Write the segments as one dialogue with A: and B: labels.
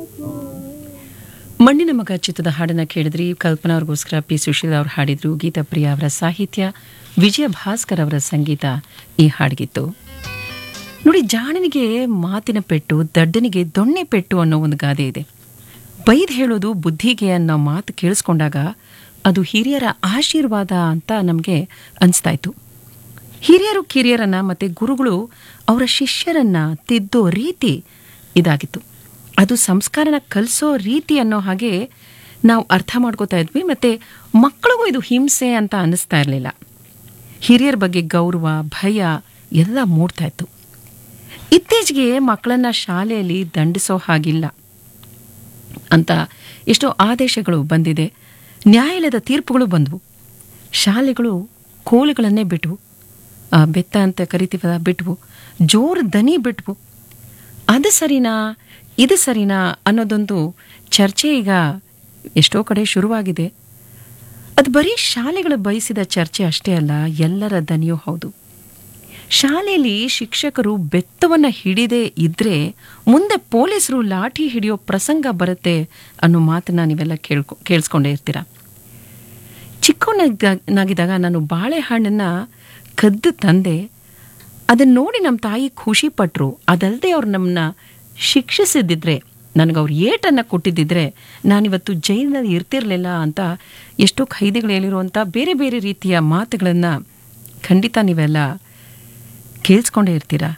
A: ಮಣ್ಣಿನ ಮಗ ಚಿತ್ರದ ಹಾಡನ್ನ ಕೇಳಿದ್ರಿ ಕಲ್ಪನಾ ಅವ್ರಿಗೋಸ್ಕರ ಪಿ ಸುಶೀಲ ಅವ್ರು ಹಾಡಿದ್ರು ಗೀತಾಪ್ರಿಯ ಅವರ ಸಾಹಿತ್ಯ ವಿಜಯ ಭಾಸ್ಕರ್ ಅವರ ಸಂಗೀತ ಈ ಹಾಡಿಗಿತ್ತು ನೋಡಿ ಜಾಣನಿಗೆ ಮಾತಿನ ಪೆಟ್ಟು ದಡ್ಡನಿಗೆ ದೊಣ್ಣೆ ಪೆಟ್ಟು ಅನ್ನೋ ಒಂದು ಗಾದೆ ಇದೆ ಬೈದ್ ಹೇಳೋದು ಬುದ್ಧಿಗೆ ಅನ್ನೋ ಮಾತು ಕೇಳಿಸ್ಕೊಂಡಾಗ ಅದು ಹಿರಿಯರ ಆಶೀರ್ವಾದ ಅಂತ ನಮಗೆ ಅನಿಸ್ತಾ ಇತ್ತು ಹಿರಿಯರು ಕಿರಿಯರನ್ನ ಮತ್ತೆ ಗುರುಗಳು ಅವರ ಶಿಷ್ಯರನ್ನ ತಿದ್ದೋ ರೀತಿ ಇದಾಗಿತ್ತು ಅದು ಸಂಸ್ಕಾರನ ಕಲಿಸೋ ರೀತಿ ಅನ್ನೋ ಹಾಗೆ ನಾವು ಅರ್ಥ ಮಾಡ್ಕೋತಾ ಇದ್ವಿ ಮತ್ತೆ ಮಕ್ಕಳಿಗೂ ಇದು ಹಿಂಸೆ ಅಂತ ಅನ್ನಿಸ್ತಾ ಇರಲಿಲ್ಲ ಹಿರಿಯರ ಬಗ್ಗೆ ಗೌರವ ಭಯ ಎಲ್ಲ ಮೂಡ್ತಾ ಇತ್ತು ಇತ್ತೀಚೆಗೆ ಮಕ್ಕಳನ್ನ ಶಾಲೆಯಲ್ಲಿ ದಂಡಿಸೋ ಹಾಗಿಲ್ಲ ಅಂತ ಎಷ್ಟೋ ಆದೇಶಗಳು ಬಂದಿದೆ ನ್ಯಾಯಾಲಯದ ತೀರ್ಪುಗಳು ಬಂದವು ಶಾಲೆಗಳು ಕೋಲುಗಳನ್ನೇ ಬಿಟ್ವು ಆ ಬೆತ್ತ ಅಂತ ಕರಿತೀವಲ್ಲ ಬಿಟ್ವು ಜೋರು ದನಿ ಬಿಟ್ವು ಅದು ಸರಿನಾ ಇದು ಸರಿನಾ ಅನ್ನೋದೊಂದು ಚರ್ಚೆ ಈಗ ಎಷ್ಟೋ ಕಡೆ ಶುರುವಾಗಿದೆ ಅದು ಬರೀ ಶಾಲೆಗಳು ಬಯಸಿದ ಚರ್ಚೆ ಅಷ್ಟೇ ಅಲ್ಲ ಎಲ್ಲರ ದನಿಯೂ ಹೌದು ಶಾಲೆಯಲ್ಲಿ ಶಿಕ್ಷಕರು ಬೆತ್ತವನ್ನ ಹಿಡಿದೇ ಇದ್ರೆ ಮುಂದೆ ಪೊಲೀಸರು ಲಾಠಿ ಹಿಡಿಯೋ ಪ್ರಸಂಗ ಬರುತ್ತೆ ಅನ್ನೋ ಮಾತನ್ನ ನೀವೆಲ್ಲ ಕೇಳ್ಕೊ ಕೇಳಿಸ್ಕೊಂಡೇ ಇರ್ತೀರ ಚಿಕ್ಕವನಾಗಿದ್ದಾಗ ನಾನು ಬಾಳೆಹಣ್ಣನ್ನ ಕದ್ದು ತಂದೆ ಅದನ್ನ ನೋಡಿ ನಮ್ಮ ತಾಯಿ ಖುಷಿ ಪಟ್ರು ಅದಲ್ಲದೆ ಅವ್ರು ನಮ್ಮನ್ನ ಶಿಕ್ಷಿಸಿದ್ದಿದ್ರೆ ನನಗೆ ಅವ್ರು ಏಟನ್ನು ಕೊಟ್ಟಿದ್ದಿದ್ರೆ ನಾನಿವತ್ತು ಜೈಲಿನಲ್ಲಿ ಇರ್ತಿರ್ಲಿಲ್ಲ ಅಂತ ಎಷ್ಟೋ ಖೈದಿಗಳು ಹೇಳಿರುವಂಥ ಬೇರೆ ಬೇರೆ ರೀತಿಯ ಮಾತುಗಳನ್ನು ಖಂಡಿತ ನೀವೆಲ್ಲ ಕೇಳಿಸ್ಕೊಂಡೇ ಇರ್ತೀರಾ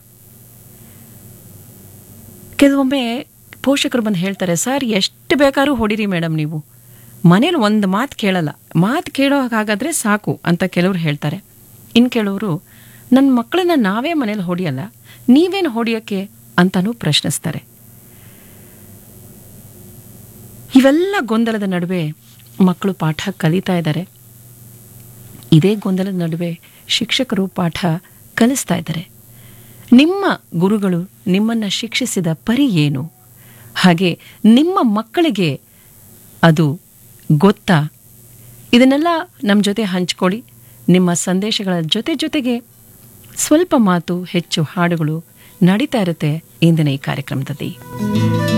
A: ಕೆಲವೊಮ್ಮೆ ಪೋಷಕರು ಬಂದು ಹೇಳ್ತಾರೆ ಸರ್ ಎಷ್ಟು ಬೇಕಾದ್ರೂ ಹೊಡಿರಿ ಮೇಡಮ್ ನೀವು ಮನೇಲಿ ಒಂದು ಮಾತು ಕೇಳಲ್ಲ ಮಾತು ಕೇಳೋ ಹಾಗಾದರೆ ಸಾಕು ಅಂತ ಕೆಲವರು ಹೇಳ್ತಾರೆ ಇನ್ನು ಕೆಲವರು ನನ್ನ ಮಕ್ಕಳನ್ನ ನಾವೇ ಮನೇಲಿ ಹೊಡಿಯಲ್ಲ ನೀವೇನು ಹೊಡಿಯೋಕ್ಕೆ ಅಂತಲೂ ಪ್ರಶ್ನಿಸ್ತಾರೆ ಇವೆಲ್ಲ ಗೊಂದಲದ ನಡುವೆ ಮಕ್ಕಳು ಪಾಠ ಕಲಿತಾ ಇದ್ದಾರೆ ಇದೇ ಗೊಂದಲದ ನಡುವೆ ಶಿಕ್ಷಕರು ಪಾಠ ಕಲಿಸ್ತಾ ಇದ್ದಾರೆ ನಿಮ್ಮ ಗುರುಗಳು ನಿಮ್ಮನ್ನ ಶಿಕ್ಷಿಸಿದ ಪರಿ ಏನು ಹಾಗೆ ನಿಮ್ಮ ಮಕ್ಕಳಿಗೆ ಅದು ಗೊತ್ತಾ ಇದನ್ನೆಲ್ಲ ನಮ್ಮ ಜೊತೆ ಹಂಚ್ಕೊಳ್ಳಿ ನಿಮ್ಮ ಸಂದೇಶಗಳ ಜೊತೆ ಜೊತೆಗೆ ಸ್ವಲ್ಪ ಮಾತು ಹೆಚ್ಚು ಹಾಡುಗಳು ನಡೀತಾ ಇರುತ್ತೆ ಇಂದಿನ ಈ ಕಾರ್ಯಕ್ರಮದಲ್ಲಿ